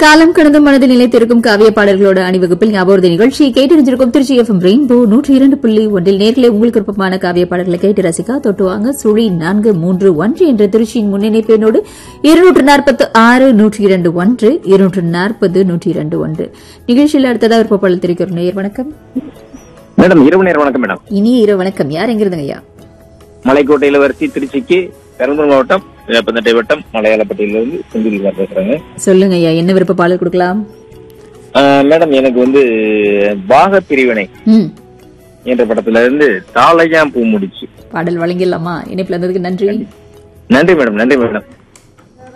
காலம் கடந்த மனதில் நிலைத்திருக்கும் காவிய பாடல்களோட அணிவகுப்பில் ஞாபக நிகழ்ச்சி கேட்டறிஞ்சிருக்கும் திருச்சி எஃப்எம் ரெயின்போ நூற்றி இரண்டு புள்ளி ஒன்றில் நேரிலே உங்களுக்கு விருப்பமான காவிய பாடல்களை கேட்டு ரசிக்கா தொட்டுவாங்க சுழி நான்கு மூன்று ஒன்று என்ற திருச்சியின் முன்னிணைப்பெண்ணோடு இருநூற்று நாற்பத்து ஆறு நூற்றி இரண்டு ஒன்று இருநூற்று நாற்பது நூற்றி இரண்டு ஒன்று நிகழ்ச்சியில் அடுத்ததா விருப்பப்பாடல் தெரிவிக்கிறோம் நேயர் வணக்கம் மேடம் இரவு நேரம் வணக்கம் மேடம் இனிய இரவு வணக்கம் யார் எங்கிருந்துங்க ஐயா மலைக்கோட்டை இளவரசி திருச்சிக்கு பெரம்பலூர் மாவட்டம் வேப்பந்தட்டை வட்டம் மலையாளப்பட்டியிலிருந்து செந்தில் பேசுறேங்க சொல்லுங்க ஐயா என்ன விருப்ப பாடல் கொடுக்கலாம் ஆஹ் மேடம் எனக்கு வந்து பாக பிரிவினை ம் என்ற படத்துல இருந்து தாளையாம் பூ முடிச்சு பாடல் வழங்கிடலாமா இணைப்பில் இருந்ததுக்கு நன்றி நன்றி மேடம் நன்றி மேடம்